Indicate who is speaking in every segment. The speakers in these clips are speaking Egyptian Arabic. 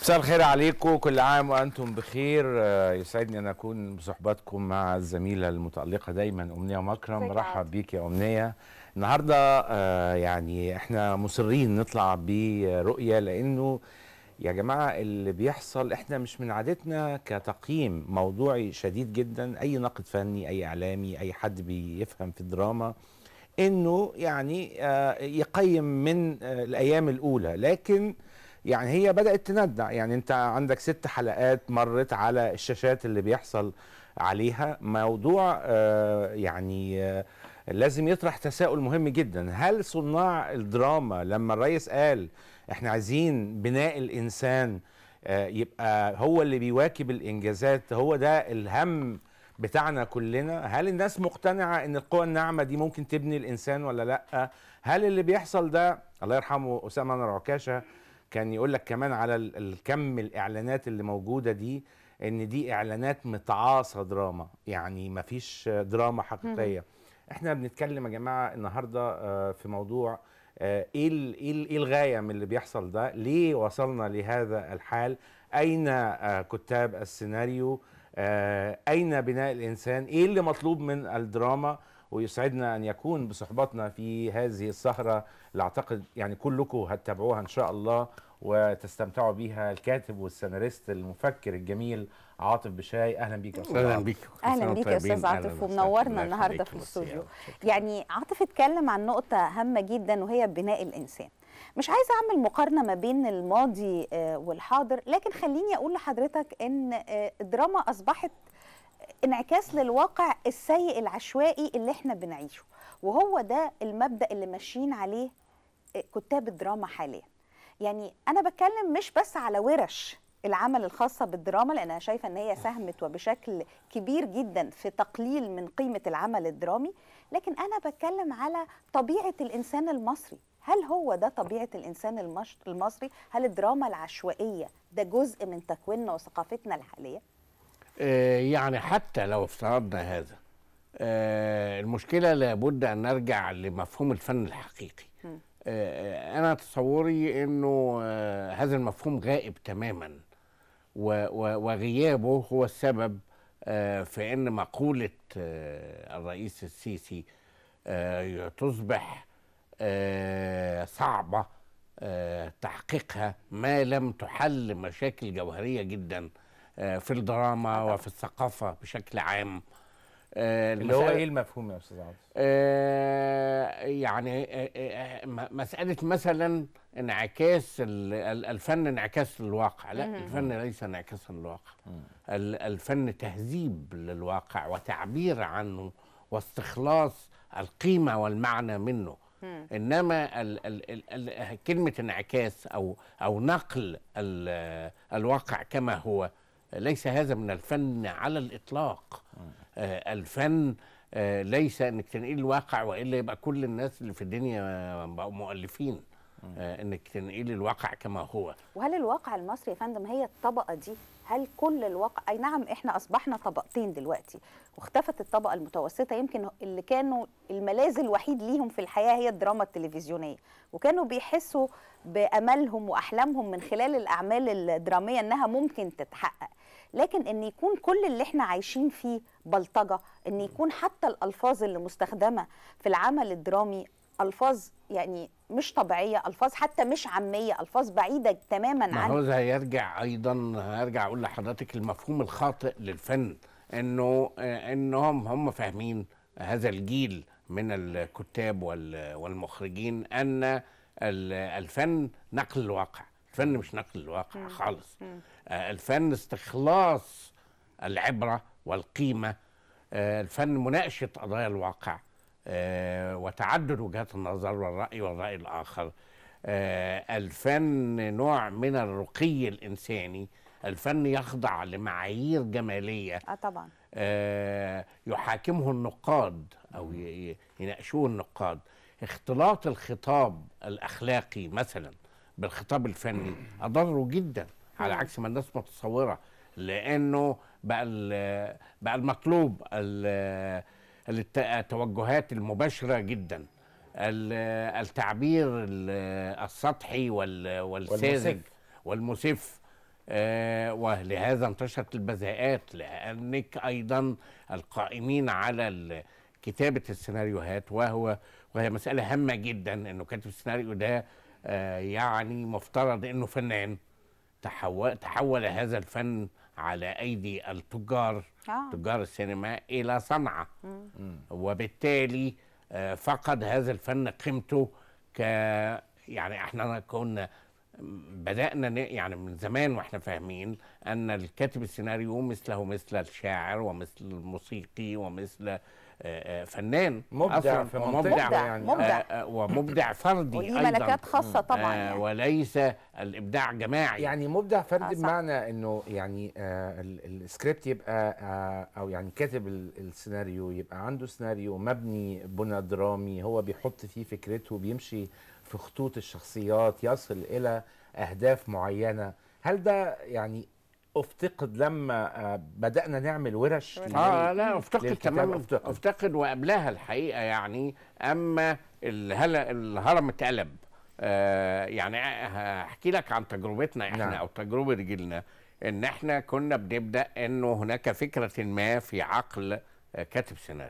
Speaker 1: مساء الخير عليكم كل عام وانتم بخير آه، يسعدني ان اكون بصحبتكم مع الزميله المتالقه دايما امنيه مكرم
Speaker 2: ازيك يا
Speaker 1: مرحب
Speaker 2: عاطف؟
Speaker 1: بيك يا امنيه النهارده آه، يعني احنا مصرين نطلع برؤيه لانه يا جماعه اللي بيحصل احنا مش من عادتنا كتقييم موضوعي شديد جدا اي ناقد فني اي اعلامي اي حد بيفهم في الدراما انه يعني آه، يقيم من آه، الايام الاولى لكن يعني هي بدات تندع يعني انت عندك ست حلقات مرت على الشاشات اللي بيحصل عليها موضوع آه، يعني آه، لازم يطرح تساؤل مهم جدا هل صناع الدراما لما الرئيس قال احنا عايزين بناء الانسان آه، يبقى هو اللي بيواكب الانجازات هو ده الهم بتاعنا كلنا هل الناس مقتنعة ان القوى الناعمة دي ممكن تبني الانسان ولا لا هل اللي بيحصل ده الله يرحمه اسامة انور عكاشة كان يقول لك كمان على ال- الكم الاعلانات اللي موجودة دي ان دي اعلانات متعاصة دراما يعني مفيش دراما حقيقية احنا بنتكلم يا جماعة النهاردة آه، في موضوع آه، ايه ال- ايه ال- إيه الغاية من اللي بيحصل ده ليه وصلنا لهذا الحال اين آه، كتاب السيناريو آه، أين بناء الإنسان إيه اللي مطلوب من الدراما ويسعدنا أن يكون بصحبتنا في هذه السهرة اللي أعتقد يعني كلكم هتتابعوها إن شاء الله وتستمتعوا بيها الكاتب والسيناريست المفكر الجميل عاطف بشاي أهلا بيك يا أستاذ
Speaker 3: اهلا
Speaker 1: عاطف.
Speaker 3: بيك
Speaker 2: اهلا بيك يا استاذ عاطف ومنورنا النهارده في الاستوديو يعني عاطف اتكلم عن نقطه هامه جدا وهي بناء الانسان مش عايزه اعمل مقارنه ما بين الماضي آه، والحاضر لكن خليني اقول لحضرتك ان آه، الدراما اصبحت انعكاس للواقع السيء العشوائي اللي احنا بنعيشه وهو ده المبدا اللي ماشيين عليه آه، كتاب الدراما حاليا يعني انا بتكلم مش بس على ورش العمل الخاصة بالدراما لأن أنا شايفة أن هي ساهمت وبشكل كبير جدا في تقليل من قيمة العمل الدرامي لكن أنا بتكلم على طبيعة الإنسان المصري هل هو ده طبيعة الإنسان المش- المصري؟ هل الدراما العشوائية ده جزء من تكويننا وثقافتنا الحالية؟
Speaker 3: آه، يعني حتى لو افترضنا هذا آه، المشكله لابد ان نرجع لمفهوم الفن الحقيقي
Speaker 2: مم.
Speaker 3: آه، انا تصوري انه آه، هذا المفهوم غائب تماما و- و- وغيابه هو السبب آه، في ان مقوله آه، الرئيس السيسي آه، تصبح آه، صعبه آه، تحقيقها ما لم تحل مشاكل جوهريه جدا آه، في الدراما وفي الثقافه بشكل عام آه،
Speaker 1: اللي هو
Speaker 3: المسألة-
Speaker 1: إيه المفهوم يا أستاذ عاطف
Speaker 3: آه، يعني آه، آه، م- مسألة مثلا انعكاس ال- ال- الفن انعكاس للواقع لا
Speaker 2: مهم.
Speaker 3: الفن ليس انعكاسا للواقع ال- الفن تهذيب للواقع وتعبير عنه واستخلاص القيمة والمعنى منه
Speaker 2: مم.
Speaker 3: انما ال ال ال ال كلمه انعكاس او او نقل ال الواقع كما هو ليس هذا من الفن على الاطلاق آه الفن آه ليس انك تنقل الواقع والا يبقى كل الناس اللي في الدنيا بقوا مؤلفين آه انك تنقل الواقع كما هو
Speaker 2: وهل الواقع المصري يا فندم هي الطبقة دي هل كل الواقع أي نعم إحنا أصبحنا طبقتين دلوقتي واختفت الطبقة المتوسطة يمكن اللي كانوا الملاذ الوحيد ليهم في الحياة هي الدراما التلفزيونية وكانوا بيحسوا بأملهم وأحلامهم من خلال الأعمال الدرامية إنها ممكن تتحقق لكن ان يكون كل اللي احنا عايشين فيه بلطجه ان يكون حتى الالفاظ اللي مستخدمه في العمل الدرامي الفاظ يعني مش طبيعيه الفاظ حتى مش عاميه الفاظ بعيده تماما
Speaker 3: ما
Speaker 2: عن
Speaker 3: هو ده هيرجع ايضا هرجع اقول لحضرتك المفهوم الخاطئ للفن انه آه، انهم هم فاهمين هذا الجيل من الكتاب وال- والمخرجين ان ال- الفن نقل الواقع الفن مش نقل الواقع خالص آه، الفن استخلاص العبره والقيمه آه، الفن مناقشه قضايا الواقع آه، وتعدد وجهات النظر والراي والراي الاخر آه، الفن نوع من الرقي الانساني الفن يخضع لمعايير جماليه
Speaker 2: اه طبعا
Speaker 3: آه، يحاكمه النقاد او ي- ي- يناقشوه النقاد اختلاط الخطاب الاخلاقي مثلا بالخطاب الفني اضره جدا على عكس ما الناس متصوره لانه بقى ال- بقى المطلوب ال- الت- التوجهات المباشره جدا ال- التعبير ال- السطحي وال- والساذج
Speaker 1: والمسف.
Speaker 3: والمسف آه ولهذا انتشرت البذاءات لانك ايضا القائمين على كتابه السيناريوهات وهو وهي مساله هامه جدا انه كاتب السيناريو ده آه يعني مفترض انه فنان تحول تحول هذا الفن على ايدي التجار آه. تجار السينما الى صنعه مم. وبالتالي آه فقد هذا الفن قيمته ك يعني احنا كنا بدأنا يعني من زمان واحنا فاهمين ان الكاتب السيناريو مثله مثل الشاعر ومثل الموسيقي ومثل آه، آه، فنان
Speaker 1: مبدع في
Speaker 3: مبدع
Speaker 2: يعني مبدع
Speaker 3: آه، ومبدع فردي
Speaker 2: وليه ملكات خاصه طبعا
Speaker 3: يعني. وليس الابداع جماعي
Speaker 1: يعني مبدع فردي بمعنى انه يعني السكريبت يبقى او يعني كاتب السيناريو يبقى عنده سيناريو مبني بنى درامي هو بيحط فيه فكرته بيمشي في خطوط الشخصيات يصل الى اهداف معينه هل ده يعني افتقد لما آه، بدانا نعمل ورش
Speaker 3: اه لا افتقد تماما افتقد. افتقد وقبلها الحقيقه يعني اما الهرم اتقلب آه يعني هحكي لك عن تجربتنا احنا نعم. او تجربه جيلنا ان احنا كنا بنبدا انه هناك فكره ما في عقل آه كاتب سيناريو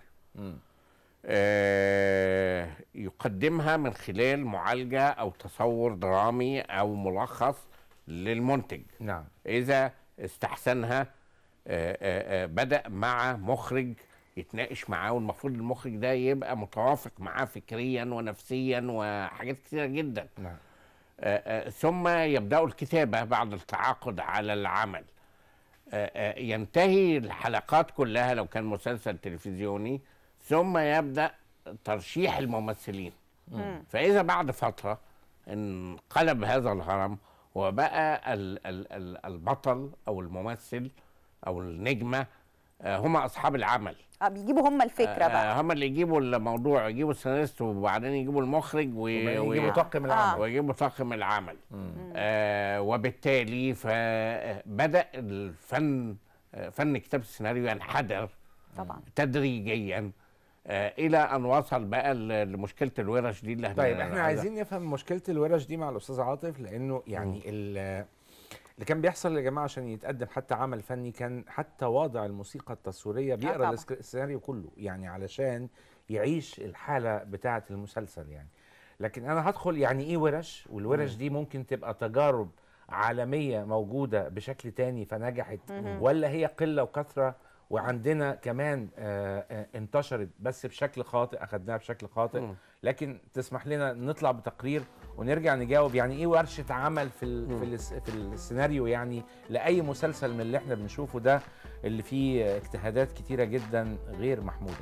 Speaker 3: آه يقدمها من خلال معالجه او تصور درامي او ملخص للمنتج
Speaker 1: نعم
Speaker 3: اذا استحسنها آه، آه، آه، بدا مع مخرج يتناقش معاه والمفروض المخرج ده يبقى متوافق معاه فكريا ونفسيا وحاجات كثيره جدا
Speaker 1: نعم.
Speaker 3: ثم يبداوا الكتابه بعد التعاقد على العمل ينتهي الحلقات كلها لو كان مسلسل تلفزيوني ثم يبدا ترشيح الممثلين مم. فاذا بعد فتره انقلب هذا الهرم وبقى ال ال ال البطل او الممثل او النجمه آه، هم اصحاب العمل
Speaker 2: اه بيجيبوا هم الفكره بقى
Speaker 3: آه هم اللي يجيبوا الموضوع يجيبوا السيناريست وبعدين يجيبوا المخرج
Speaker 1: ويجيبوا طاقم العمل
Speaker 3: آه. ويجيبوا طاقم العمل آه وبالتالي فبدا الفن آه، فن كتابه السيناريو ينحدر
Speaker 2: طبعا
Speaker 3: تدريجيا آه الى ان وصل بقى لمشكله الورش دي
Speaker 1: اللي طيب احنا عايزين نفهم مشكله الورش دي مع الاستاذ عاطف لانه يعني اللي كان بيحصل يا جماعه عشان يتقدم حتى عمل فني كان حتى واضع الموسيقى التصويريه آه، بيقرا السيناريو كله يعني علشان يعيش الحاله بتاعه المسلسل يعني لكن انا هدخل يعني ايه ورش والورش دي ممكن تبقى تجارب عالميه موجوده بشكل تاني فنجحت ولا هي قله وكثره وعندنا كمان آه، آه، انتشرت بس بشكل خاطئ اخدناها بشكل خاطئ لكن تسمح لنا نطلع بتقرير ونرجع نجاوب يعني ايه ورشه عمل في في, في السيناريو يعني لاي مسلسل من اللي احنا بنشوفه ده اللي فيه اجتهادات كتيره جدا غير محموده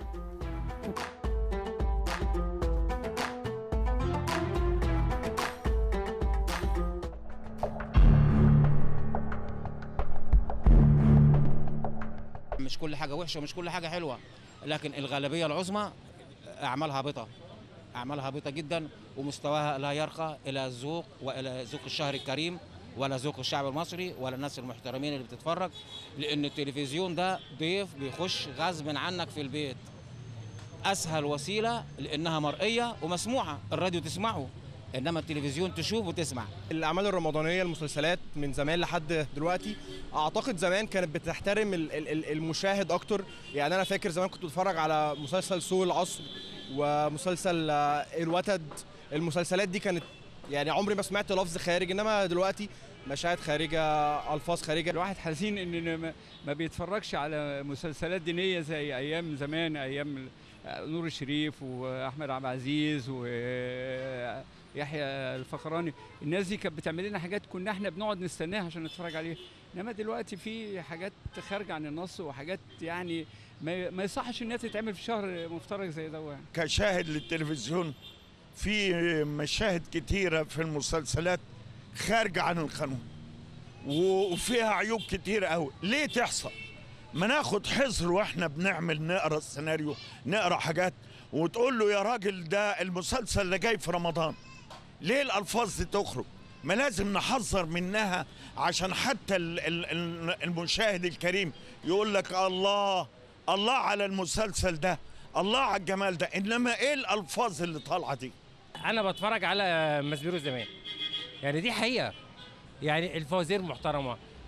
Speaker 4: مش كل حاجه وحشه ومش كل حاجه حلوه لكن الغالبيه العظمى اعمالها هابطه اعمالها هابطه جدا ومستواها لا يرقى الى الذوق والى ذوق الشهر الكريم ولا ذوق الشعب المصري ولا الناس المحترمين اللي بتتفرج لان التلفزيون ده ضيف بيخش غصب عنك في البيت اسهل وسيله لانها مرئيه ومسموعه الراديو تسمعه انما التلفزيون تشوف وتسمع
Speaker 5: الاعمال الرمضانيه المسلسلات من زمان لحد دلوقتي اعتقد زمان كانت بتحترم المشاهد اكتر يعني انا فاكر زمان كنت بتفرج على مسلسل سوق العصر ومسلسل آه، الوتد المسلسلات دي كانت يعني عمري ما سمعت لفظ خارج انما دلوقتي مشاهد خارجه الفاظ خارجه
Speaker 6: الواحد حزين ان ما بيتفرجش على مسلسلات دينيه زي ايام زمان ايام نور الشريف واحمد عبد العزيز و يحيى الفخراني الناس دي كانت بتعمل لنا حاجات كنا احنا بنقعد نستناها عشان نتفرج عليها انما دلوقتي في حاجات خارجه عن النص وحاجات يعني ما يصحش انها تتعمل في شهر مفترج زي ده يعني.
Speaker 7: كشاهد للتلفزيون في مشاهد كتيره في المسلسلات خارجه عن القانون وفيها عيوب كتيره قوي ليه تحصل ما ناخد حذر واحنا بنعمل نقرا السيناريو نقرا حاجات وتقول له يا راجل ده المسلسل اللي جاي في رمضان ليه الالفاظ دي تخرج ما لازم نحذر منها عشان حتى المشاهد الكريم يقول لك الله الله على المسلسل ده الله على الجمال ده انما ايه الالفاظ اللي طالعه دي
Speaker 8: انا بتفرج على مسبيرو زمان يعني دي حقيقه يعني الفوازير محترمه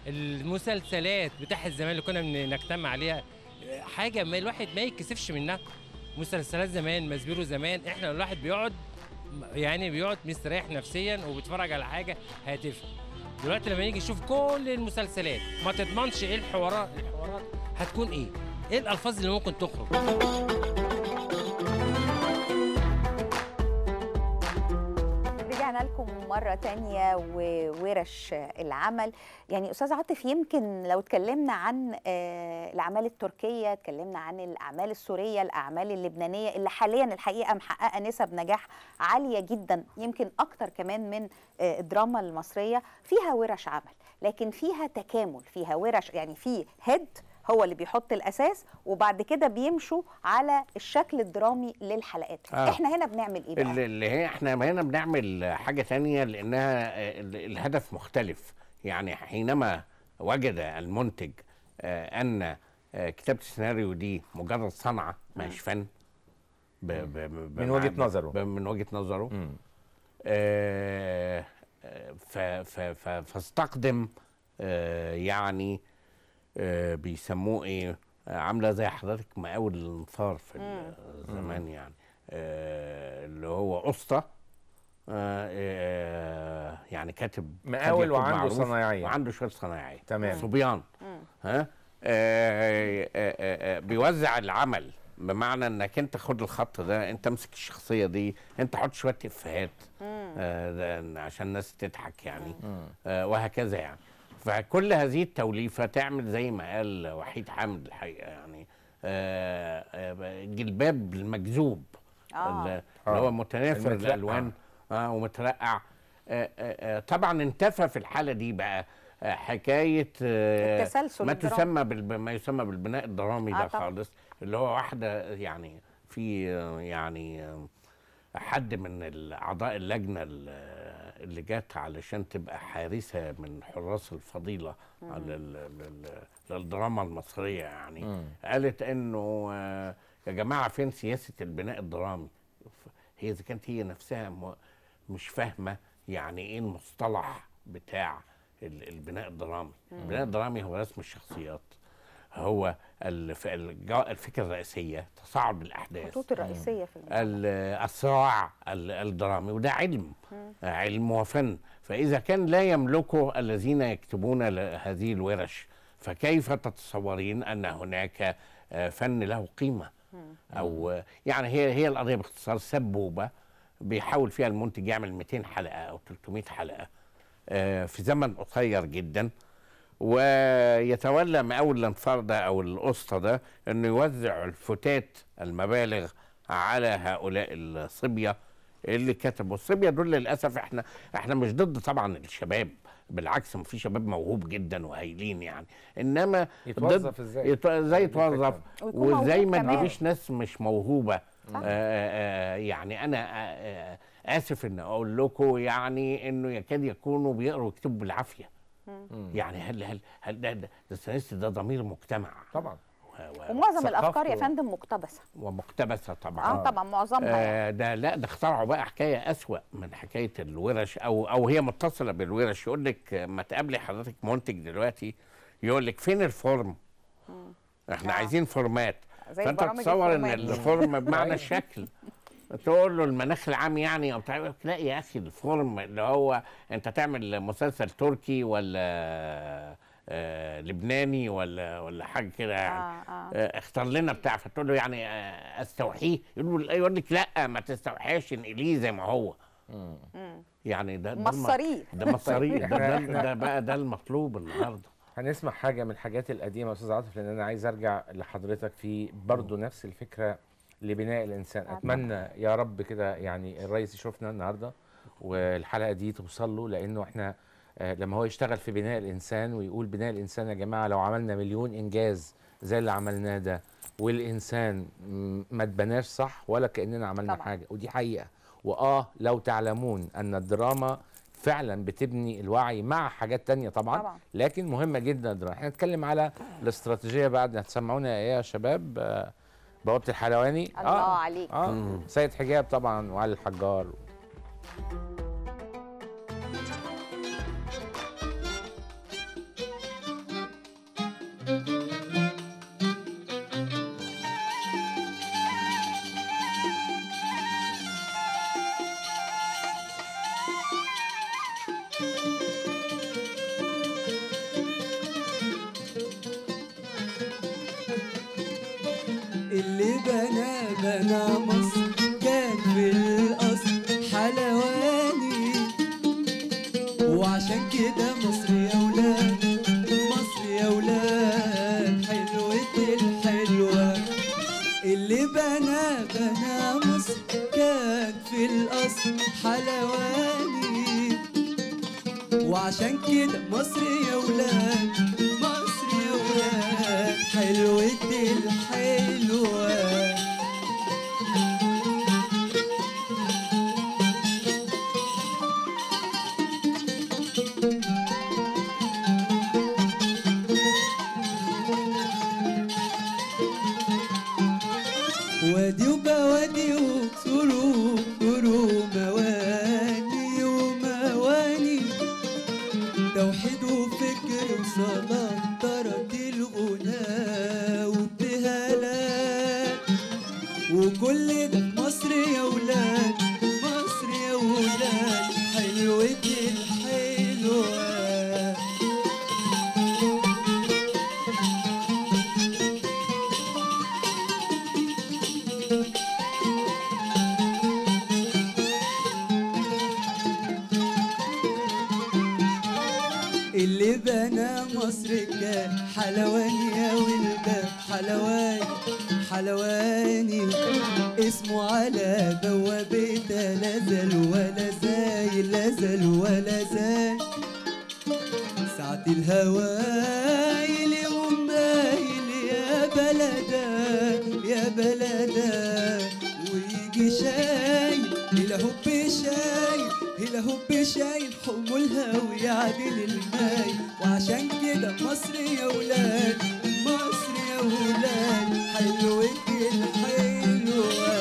Speaker 8: المسلسلات بتاعت زمان اللي كنا بنجتمع عليها حاجه ما الواحد ما يتكسفش منها مسلسلات زمان مسبيرو زمان احنا الواحد بيقعد يعني بيقعد مستريح نفسيا وبيتفرج على حاجه هتفهم دلوقتي لما يجي يشوف كل المسلسلات ما تضمنش ايه الحوارات الحوارات هتكون ايه ايه الالفاظ اللي ممكن تخرج
Speaker 2: رجعنا لكم مرة تانية وورش العمل يعني أستاذ عاطف يمكن لو اتكلمنا عن آه، الأعمال التركية اتكلمنا عن الأعمال السورية الأعمال اللبنانية اللي حاليا الحقيقة محققة نسب نجاح عالية جدا يمكن أكتر كمان من آه، الدراما المصرية فيها ورش عمل لكن فيها تكامل فيها ورش يعني في هيد هو اللي بيحط الاساس وبعد كده بيمشوا على الشكل الدرامي للحلقات آه. احنا هنا بنعمل ايه بقى
Speaker 3: اللي هي احنا هنا بنعمل حاجه تانية لانها الهدف مختلف يعني حينما وجد المنتج آه، ان آه، كتابه السيناريو دي مجرد صنعه مش فن
Speaker 1: ب ب ب من وجهه نظره
Speaker 3: من وجهه نظره آه فاستقدم آه يعني آه بيسموه ايه آه عامله زي حضرتك مقاول الانصار في زمان يعني آه اللي هو اسطى آه آه يعني كاتب
Speaker 1: مقاول وعنده صنايعيه
Speaker 3: وعنده شويه صنايعيه
Speaker 1: تمام
Speaker 3: صبيان ها آه آه آه بيوزع العمل بمعنى انك انت خد الخط ده انت امسك الشخصيه دي انت حط شويه افيهات آه عشان الناس تضحك يعني آه وهكذا يعني فكل هذه التوليفه تعمل زي ما قال وحيد حامد الحقيقه يعني آه آه جلباب المجذوب
Speaker 2: آه.
Speaker 3: اللي هو متناثر الالوان آه ومترقع آه آه طبعا انتفى في الحاله دي بقى آه حكايه
Speaker 2: آه التسلسل
Speaker 3: ما تسمى بالب... ما يسمى بالبناء الدرامي آه ده طبعا. خالص اللي هو واحده يعني في يعني حد من اعضاء اللجنه اللي جت علشان تبقى حارسه من حراس الفضيله للدراما المصريه يعني مم. قالت انه يا جماعه فين سياسه البناء الدرامي هي اذا كانت هي نفسها مش فاهمه يعني ايه المصطلح بتاع البناء الدرامي مم. البناء الدرامي هو رسم الشخصيات هو الفكره الرئيسيه تصاعد الاحداث
Speaker 2: الخطوط الرئيسيه في
Speaker 3: الصراع الدرامي وده علم مم. علم وفن فاذا كان لا يملكه الذين يكتبون هذه الورش فكيف تتصورين ان هناك فن له قيمه او يعني هي هي القضيه باختصار سبوبه بيحاول فيها المنتج يعمل 200 حلقه او 300 حلقه في زمن قصير جدا ويتولى مقاول الانفار ده او الاسطى ده انه يوزع الفتات المبالغ على هؤلاء الصبيه اللي كتبوا الصبيه دول للاسف احنا احنا مش ضد طبعا الشباب بالعكس في شباب موهوب جدا وهايلين يعني انما
Speaker 1: يتوظف ازاي
Speaker 3: يت... ازاي يتوظف وازاي ما تجيبش ناس مش موهوبه آآ آآ يعني انا آآ اسف ان اقول لكم يعني انه يكاد يكونوا بيقروا ويكتبوا بالعافيه يعني هل هل هل ده ده السيناريست ده ضمير مجتمع
Speaker 1: طبعا
Speaker 2: ومعظم الافكار يا فندم مقتبسه
Speaker 3: ومقتبسه طبعا
Speaker 2: اه طبعا معظمها
Speaker 3: آه ده لا ده اخترعوا بقى حكايه اسوا من حكايه الورش او او هي متصله بالورش يقول لك ما تقابلي حضرتك منتج دلوقتي يقول لك فين الفورم مم. احنا آه. عايزين فورمات فانت تتصور ان الفورم بمعنى الشكل تقول له المناخ العام يعني او بتاع لا يا اخي الفورم اللي هو انت تعمل مسلسل تركي ولا آه لبناني ولا ولا حاجه كده يعني آه آه. آه اختار لنا بتاع فتقول له يعني آه استوحيه يقول يقول لك لا ما تستوحيش انقليه زي ما هو مم. يعني ده
Speaker 2: مصاريف
Speaker 3: ده مصاريف ده, ده, ده بقى ده المطلوب النهارده
Speaker 1: هنسمع حاجه من الحاجات القديمه يا استاذ عاطف لان انا عايز ارجع لحضرتك في برضه نفس الفكره لبناء الانسان اتمنى يا رب كده يعني الرئيس يشوفنا النهارده والحلقه دي توصل له لانه احنا لما هو يشتغل في بناء الانسان ويقول بناء الانسان يا جماعه لو عملنا مليون انجاز زي اللي عملناه ده والانسان ما اتبناش صح ولا كاننا عملنا طبعا. حاجه ودي حقيقه واه لو تعلمون ان الدراما فعلا بتبني الوعي مع حاجات تانية طبعا, طبعا. لكن مهمه جدا الدراما احنا نتكلم على الاستراتيجيه بعد هتسمعونا ايه يا شباب آه بوابه الحلواني
Speaker 2: الله آه عليك
Speaker 1: اه سيد حجاب طبعا وعلي الحجار
Speaker 9: بنى مصر كان في الأصل حلواني وعشان كده مصر يا ولاد مصر يا ولاد حلوة الحلوة اللي بنى بنى مصر كان في الأصل حلواني وعشان كده مصر يا ولاد مصر يا ولاد حلوة الحلوة وادي وبوادي وكسروا كروا مواني ومواني توحيد وفكر وصلاة ترتيل غنى وابتهالات وكل ده في مصر يا ولاد مصر يا ولاد حلوة الحلوة اللي بنى مصر كان حلواني يا ولدان حلواني حلواني اسمه على بوابته لا زال ولا زايل لا زال ولا زال ساعة الهوايل يقوم مايل يا بلدا يا بلدا ويجي شايل الهب شايل الهب شايل حمولها ويعدل الماي وعشان كده مصر يا ولاد مصر يا ولاد حلوة الحلوة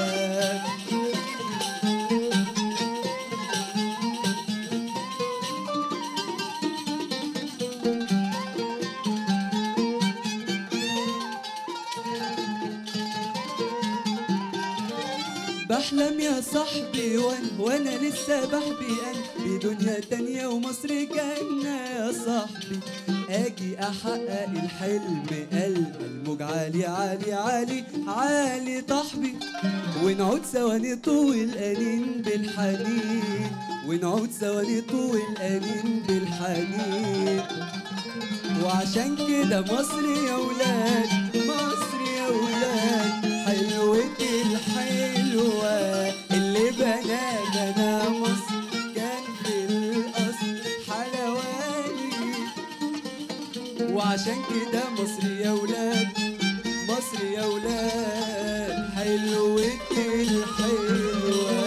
Speaker 9: بحلم يا صاحبي وانا وانا لسه بحبي انا بدنيا تانية ومصر جنة يا صاحبي اجي احقق الحلم قلب الموج عالي عالي عالي عالي طحبي ونعود سوا نطوي الانين بالحنين ونعود سوا نطوي الانين بالحنين وعشان كده مصر يا ولاد مصر يا ولاد حلوة الحلوة اللي بنى بنى مصر كان في الأصل حلواني وعشان كده مصر يا ولاد مصر يا ولاد حلوة الحلوة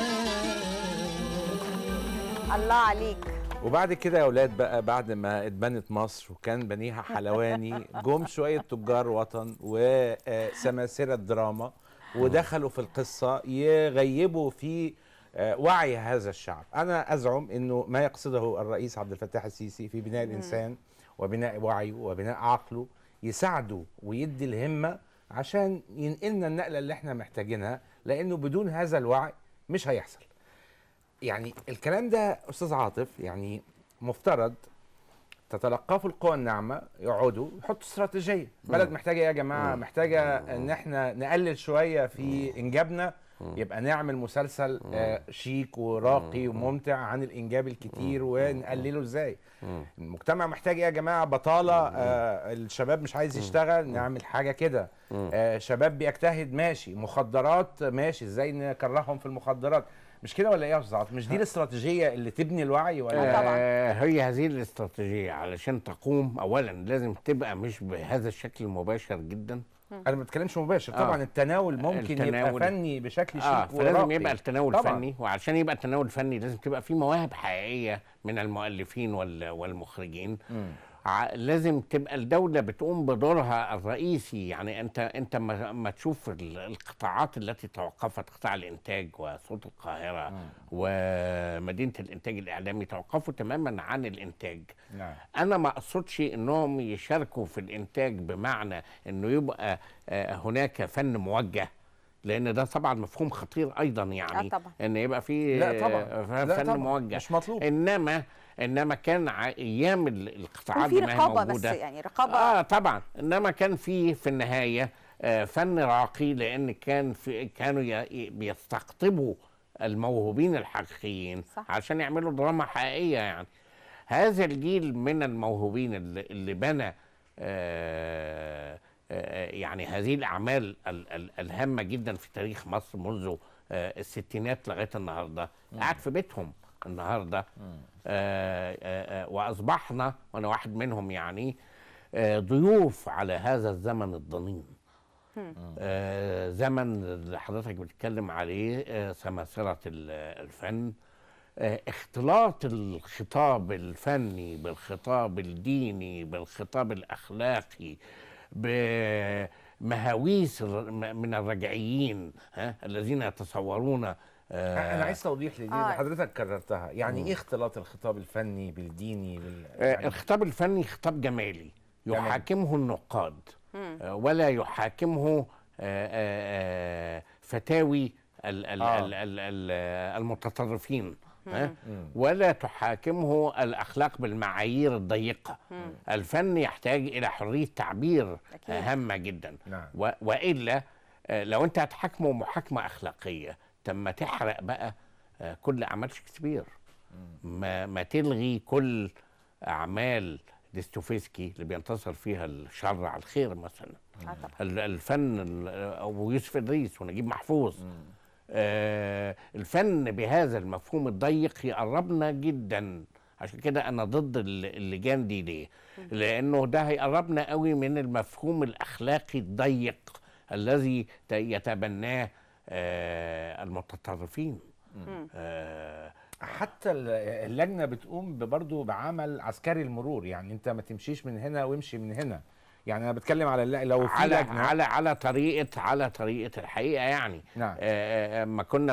Speaker 2: الله عليك
Speaker 1: وبعد كده يا اولاد بقى بعد ما اتبنت مصر وكان بنيها حلواني جم شويه تجار وطن وسماسره دراما ودخلوا في القصه يغيبوا في آه، وعي هذا الشعب انا ازعم انه ما يقصده الرئيس عبد الفتاح السيسي في بناء الانسان وبناء وعيه وبناء عقله يساعده ويدي الهمه عشان ينقلنا النقله اللي احنا محتاجينها لانه بدون هذا الوعي مش هيحصل يعني الكلام ده استاذ عاطف يعني مفترض تتلقاه في القوى الناعمه يقعدوا يحطوا استراتيجيه بلد محتاجه ايه يا جماعه محتاجه ان احنا نقلل شويه في انجابنا يبقى نعمل مسلسل آه، شيك وراقي وممتع عن الانجاب الكتير ونقلله ازاي المجتمع محتاج ايه يا جماعه بطاله آه الشباب مش عايز يشتغل نعمل حاجه كده آه شباب بيجتهد ماشي مخدرات ماشي ازاي نكرههم في المخدرات مش كده ولا ايه يا استاذ عاطف مش دي الاستراتيجيه اللي تبني الوعي ولا
Speaker 2: طبعاً.
Speaker 3: آه هي هذه الاستراتيجية علشان تقوم أولا لازم تبقى مش بهذا الشكل المباشر جدا
Speaker 1: انا ما بتكلمش مباشر
Speaker 3: آه.
Speaker 1: طبعا التناول ممكن
Speaker 3: التناول.
Speaker 1: يبقى فني بشكل شيك
Speaker 3: اه فلازم
Speaker 1: وراقي.
Speaker 3: يبقى التناول
Speaker 1: طبعاً.
Speaker 3: فني وعشان يبقى التناول فني لازم تبقى في مواهب حقيقيه من المؤلفين وال- والمخرجين
Speaker 1: مم.
Speaker 3: ع- لازم تبقى الدوله بتقوم بدورها الرئيسي يعني انت انت ما ما تشوف ال- القطاعات التي توقفت قطاع الانتاج وصوت القاهره ومدينه الانتاج الاعلامي توقفوا تماما عن الانتاج
Speaker 1: نعم
Speaker 3: انا ما اقصدش انهم يشاركوا في الانتاج بمعنى انه يبقى آه، هناك فن موجه لان ده طبعا مفهوم خطير ايضا يعني
Speaker 2: آه طبعا.
Speaker 3: ان يبقى في
Speaker 1: لا طبعا
Speaker 3: آه،
Speaker 1: لا
Speaker 3: فن
Speaker 1: طبعا.
Speaker 3: موجه
Speaker 1: مش مطلوب
Speaker 3: انما انما كان ع- ايام ال- القطاعات
Speaker 2: وفي
Speaker 3: دي ما هي
Speaker 2: رقابه بس
Speaker 3: موجوده
Speaker 2: يعني رقابه
Speaker 3: اه طبعا انما كان في في النهايه آه، فن راقي لان كان في كانوا ي- بيستقطبوا الموهوبين الحقيقيين
Speaker 2: صح.
Speaker 3: عشان يعملوا دراما حقيقيه يعني هذا الجيل من الموهوبين اللي, اللي بنى آه، آه، يعني هذه الاعمال ال- ال- الهامه جدا في تاريخ مصر منذ آه، الستينات لغايه النهارده قاعد في بيتهم النهارده آه، آه، آه، واصبحنا وانا واحد منهم يعني آه، ضيوف على هذا الزمن الضنين آه، زمن اللي حضرتك بتتكلم عليه آه، سماسرة ال- الفن آه، اختلاط الخطاب الفني بالخطاب الديني بالخطاب الأخلاقي بمهاويس الر- م- من الرجعيين ها الذين يتصورون آه،
Speaker 1: انا عايز توضيح لدي
Speaker 2: آه.
Speaker 1: اللي حضرتك كررتها يعني ايه اختلاط الخطاب الفني بالديني بال...
Speaker 3: آه،
Speaker 1: يعني
Speaker 3: الخطاب الفني خطاب جمالي
Speaker 1: تمام.
Speaker 3: يحاكمه النقاد آه، ولا يحاكمه آه، آه، آه، فتاوي ال- ال-
Speaker 1: آه.
Speaker 3: ال- ال- ال- المتطرفين ها؟ ولا تحاكمه الاخلاق بالمعايير الضيقه الفن يحتاج الى حريه تعبير
Speaker 2: أكيد.
Speaker 3: هامه جدا
Speaker 1: نعم.
Speaker 3: و- والا آه، لو انت هتحاكمه محاكمه اخلاقيه طب ما تحرق بقى آه، كل اعمال شكسبير ما, ما تلغي كل اعمال ديستوفيسكي اللي بينتصر فيها الشر على الخير مثلا
Speaker 2: آه طبعا
Speaker 3: ال- الفن ال- ويوسف ادريس ونجيب محفوظ آه الفن بهذا المفهوم الضيق يقربنا جدا عشان كده انا ضد ال- اللجان دي ليه لانه ده هيقربنا قوي من المفهوم الاخلاقي الضيق الذي ت- يتبناه آه المتطرفين آه
Speaker 1: حتى ال- اللجنه بتقوم برضه بعمل عسكري المرور يعني انت ما تمشيش من هنا وامشي من هنا يعني انا بتكلم على الل- لو في
Speaker 3: على
Speaker 1: لجنه
Speaker 3: على على طريقه على طريقه الحقيقه يعني
Speaker 1: نعم.
Speaker 3: آه، آه، ما كنا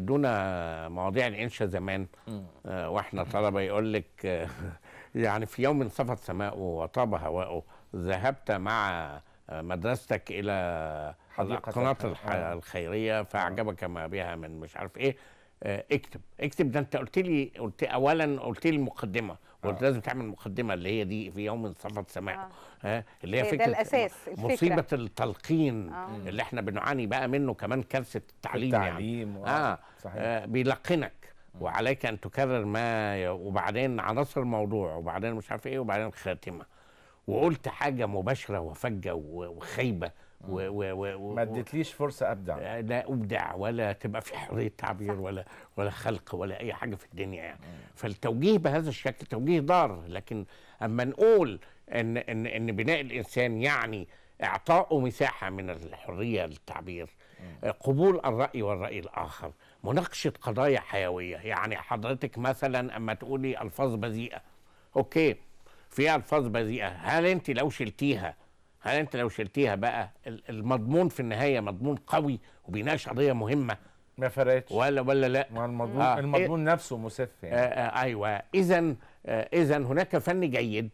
Speaker 3: بيدونا مواضيع الانشاء زمان آه، واحنا طلبه يقول لك آه، يعني في يوم صفت سماؤه وطاب هواؤه ذهبت مع آه، مدرستك الى
Speaker 1: حديقة
Speaker 3: القناة
Speaker 1: الح-
Speaker 3: الح-
Speaker 1: آه.
Speaker 3: الخيريه فاعجبك ما بها من مش عارف ايه آه، اكتب اكتب ده انت قلت لي قلت اولا قلت لي المقدمه قلت لازم تعمل مقدمه اللي هي دي في يوم صفت سماؤه
Speaker 2: آه.
Speaker 3: ها اللي هي
Speaker 2: هي ده
Speaker 3: فكره
Speaker 2: الأساس، الفكرة.
Speaker 3: مصيبه التلقين
Speaker 2: آه.
Speaker 3: اللي احنا بنعاني بقى منه كمان كارثه التعليم,
Speaker 1: التعليم
Speaker 3: يعني
Speaker 1: و-
Speaker 3: اه,
Speaker 1: صحيح.
Speaker 3: آه بيلقنك وعليك ان تكرر ما ي- وبعدين عناصر الموضوع وبعدين مش عارف ايه وبعدين خاتمه وقلت حاجه مباشره وفجه و- وخايبه و و و و
Speaker 1: ما اديتليش فرصه ابدع
Speaker 3: آه، لا ابدع ولا تبقى في حريه تعبير ولا ولا خلق ولا اي حاجه في الدنيا يعني فالتوجيه بهذا الشكل توجيه ضار لكن اما نقول ان ان ان بناء الانسان يعني اعطائه مساحه من الحريه للتعبير آه، قبول الراي والراي الاخر مناقشه قضايا حيويه يعني حضرتك مثلا اما تقولي الفاظ بذيئه اوكي في الفاظ بذيئه هل انت لو شلتيها هل انت لو شلتيها بقى ال- المضمون في النهايه مضمون قوي وبيناقش قضيه مهمه
Speaker 1: ما فرقتش
Speaker 3: ولا ولا لا
Speaker 1: ما المضمون
Speaker 3: آه،
Speaker 1: آه. المضمون نفسه مسف
Speaker 3: آه
Speaker 1: يعني
Speaker 3: آه ايوه اذا آه اذا هناك فن جيد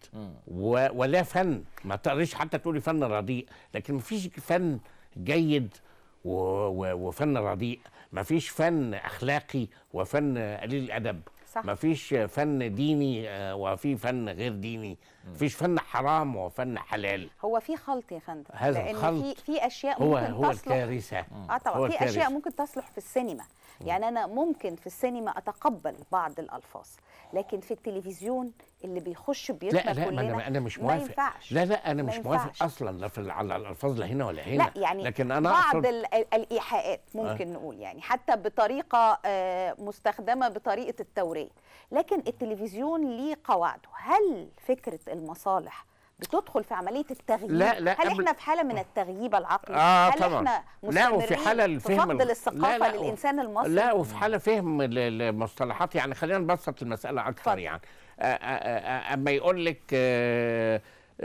Speaker 3: و ولا فن ما تقدريش حتى تقولي فن رديء لكن ما فيش فن جيد و و وفن رديء ما فيش فن اخلاقي وفن قليل الادب
Speaker 2: صح.
Speaker 3: ما فيش فن ديني آه، وفي فن غير ديني ما فيش فن حرام وفن حلال
Speaker 2: هو في خلط يا فندم
Speaker 3: هذا
Speaker 2: لان
Speaker 3: الخلط
Speaker 2: في في اشياء
Speaker 3: هو
Speaker 2: ممكن
Speaker 3: هو
Speaker 2: تصلح
Speaker 3: الكارثه
Speaker 2: اه طبعا
Speaker 3: هو
Speaker 2: في اشياء
Speaker 3: الكارثة.
Speaker 2: ممكن تصلح في السينما يعني انا ممكن في السينما اتقبل بعض الالفاظ لكن في التلفزيون اللي بيخش بيوتنا
Speaker 3: لا لا ما
Speaker 2: كلنا
Speaker 3: انا انا مش
Speaker 2: ما
Speaker 3: موافق
Speaker 2: ينفعش
Speaker 3: لا لا انا
Speaker 2: ما
Speaker 3: مش
Speaker 2: ينفعش.
Speaker 3: موافق اصلا لا في ال- على الالفاظ لا هنا ولا هنا
Speaker 2: لا يعني
Speaker 3: لكن انا
Speaker 2: بعض
Speaker 3: أقصد
Speaker 2: ال- ال- الايحاءات ممكن نقول يعني حتى بطريقه آه، مستخدمه بطريقه التوريه لكن التلفزيون ليه قواعده هل فكره المصالح بتدخل في عمليه التغييب
Speaker 3: لا، لا،
Speaker 2: هل
Speaker 3: قبل-
Speaker 2: احنا في حاله من التغييب العقلي
Speaker 3: آه،
Speaker 2: هل
Speaker 3: طبعاً.
Speaker 2: احنا
Speaker 3: لا، وفي
Speaker 2: مستمرين
Speaker 3: حالة
Speaker 2: في
Speaker 3: الفهم
Speaker 2: فقد
Speaker 3: ال-
Speaker 2: الثقافه
Speaker 3: لا، لا،
Speaker 2: للانسان المصري
Speaker 3: لا وفي حاله فهم ال- المصطلحات يعني خلينا نبسط المساله اكثر
Speaker 2: اتفضل.
Speaker 3: يعني آه، آه، آه، اما يقول لك آه،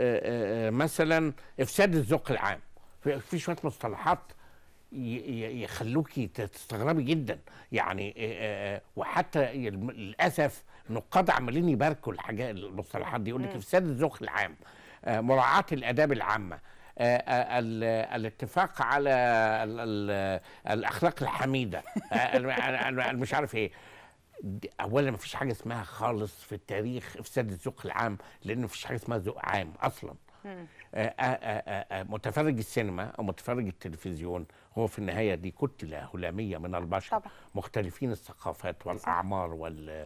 Speaker 3: آه، آه، مثلا افساد الذوق العام في في شويه مصطلحات ي- ي- يخلوكي تستغربي جدا يعني آه، آه، وحتى يل- للاسف نقاد عمالين يباركوا الحاجات المصطلحات دي يقول لك افساد الذوق العام آه، مراعاه الاداب العامه آه، آه، ال- الاتفاق على ال- ال- الاخلاق الحميده آه، ال- ال- ال- مش عارف ايه دي- اولا ما فيش حاجه اسمها خالص في التاريخ افساد الذوق العام لان ما فيش حاجه اسمها ذوق عام اصلا آه، آه، آه، آه، متفرج السينما او متفرج التلفزيون هو في النهايه دي كتله هلاميه من البشر
Speaker 2: طبعا.
Speaker 3: مختلفين الثقافات والاعمار وال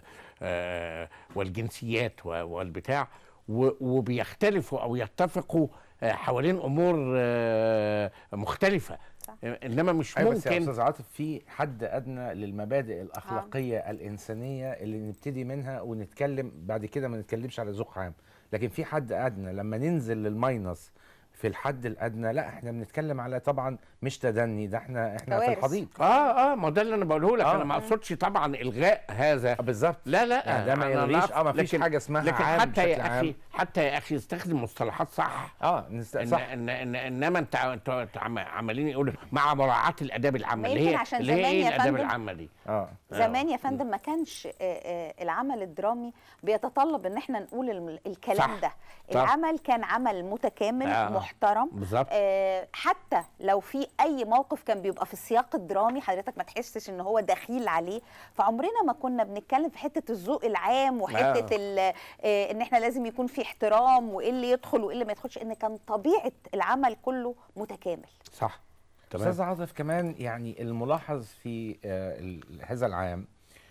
Speaker 3: آه، والجنسيات و- والبتاع و- وبيختلفوا او يتفقوا آه، حوالين امور آه، مختلفه
Speaker 2: صح.
Speaker 3: آه، انما مش
Speaker 1: أيوة بس يا
Speaker 3: ممكن
Speaker 1: استاذ عاطف في حد ادنى للمبادئ الاخلاقيه آه. الانسانيه اللي نبتدي منها ونتكلم بعد كده ما نتكلمش على ذوق عام لكن في حد ادنى لما ننزل للماينس في الحد الادنى لا احنا بنتكلم على طبعا مش تدني ده احنا احنا في
Speaker 2: كوارث.
Speaker 1: الحضيض
Speaker 3: اه اه ما ده اللي انا بقوله لك
Speaker 1: آه.
Speaker 3: انا ما اقصدش طبعا الغاء هذا
Speaker 1: آه، بالظبط
Speaker 3: لا لا
Speaker 1: يعني ده ما
Speaker 3: أنا
Speaker 1: يلغيش
Speaker 3: لا-
Speaker 1: اه ما فيش
Speaker 3: لكن-
Speaker 1: حاجه اسمها
Speaker 3: لكن
Speaker 1: عام
Speaker 3: حتى
Speaker 1: بشكل
Speaker 3: يا
Speaker 1: عام.
Speaker 3: اخي حتى يا اخي استخدم مصطلحات صح
Speaker 1: اه نست...
Speaker 3: إن
Speaker 1: صح
Speaker 3: إن إن انما انت انت أنت عم- عمالين يقولوا مع مراعاه الاداب العامه
Speaker 2: ما
Speaker 3: اللي
Speaker 2: يمكن
Speaker 3: هي
Speaker 2: عشان
Speaker 3: اللي هي
Speaker 2: زمان
Speaker 3: ايه
Speaker 2: يا
Speaker 3: الاداب
Speaker 2: فندم
Speaker 3: العامه دي
Speaker 1: اه
Speaker 2: زمان يا فندم ما كانش آه، آه، العمل الدرامي بيتطلب ان احنا نقول الم- الكلام
Speaker 3: صح.
Speaker 2: ده
Speaker 3: صح.
Speaker 2: العمل كان عمل متكامل
Speaker 3: آه.
Speaker 2: محترم
Speaker 3: بالظبط
Speaker 2: آه، حتى لو في اي موقف كان بيبقى في السياق الدرامي حضرتك ما تحسش ان هو دخيل عليه فعمرنا ما كنا بنتكلم في حته الذوق العام وحته
Speaker 3: آه.
Speaker 2: آه. ان احنا لازم يكون في احترام وايه اللي يدخل وايه اللي ما يدخلش ان كان طبيعه العمل كله متكامل
Speaker 3: صح
Speaker 1: استاذ عاطف كمان يعني الملاحظ في آه، ال- هذا العام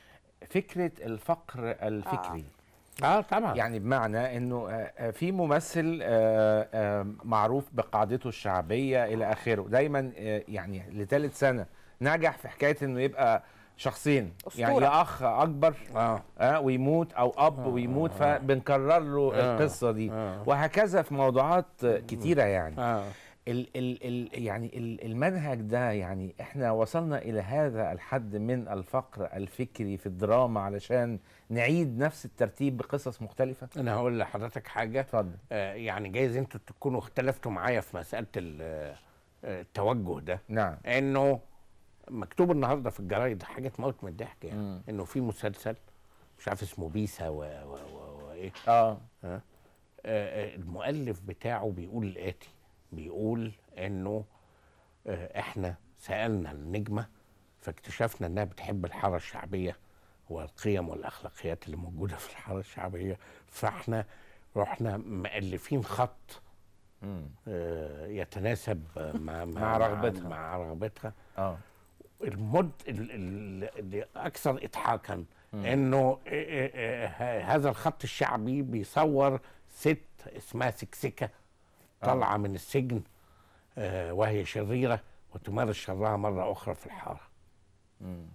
Speaker 1: فكره الفقر الفكري
Speaker 3: اه طبعا
Speaker 1: يعني بمعنى انه آه، آه، في ممثل آه، آه، معروف بقاعدته الشعبيه الى اخره دايما آه، يعني لثالث سنه نجح في حكايه انه يبقى شخصين يعني
Speaker 2: أسطورة.
Speaker 1: يا اخ اكبر
Speaker 3: اه
Speaker 1: آه ويموت او اب ويموت فبنكرر له
Speaker 3: آه.
Speaker 1: القصه دي
Speaker 3: آه.
Speaker 1: وهكذا في موضوعات آه، كتيره يعني
Speaker 3: اه
Speaker 1: ال ال ال يعني ال المنهج ده يعني احنا وصلنا الى هذا الحد من الفقر الفكري في الدراما علشان نعيد نفس الترتيب بقصص مختلفه
Speaker 3: انا هقول لحضرتك حاجه
Speaker 1: اتفضل
Speaker 3: آه يعني جايز انتوا تكونوا اختلفتوا معايا في مساله ال- آه، التوجه ده
Speaker 1: نعم
Speaker 3: انه مكتوب النهارده في الجرايد حاجه تموت من الضحك يعني
Speaker 1: مم.
Speaker 3: انه في مسلسل مش عارف اسمه بيسا و- و- و- وايه
Speaker 1: اه
Speaker 3: آه، آه، المؤلف بتاعه بيقول الآتي بيقول إنه آه، إحنا سألنا النجمة فاكتشفنا إنها بتحب الحارة الشعبية والقيم والأخلاقيات اللي موجودة في الحارة الشعبية فإحنا رحنا مؤلفين خط
Speaker 1: مم.
Speaker 3: آه، يتناسب مع
Speaker 1: مع رغبتها.
Speaker 3: مع رغبتها
Speaker 1: اه
Speaker 3: المد ال- ال- اللي اكثر اضحاكا انه إيه إيه إيه ه- هذا الخط الشعبي بيصور ست اسمها سكسكه طالعه من السجن آه، وهي شريره وتمارس شرها مره اخرى في الحاره
Speaker 1: مم.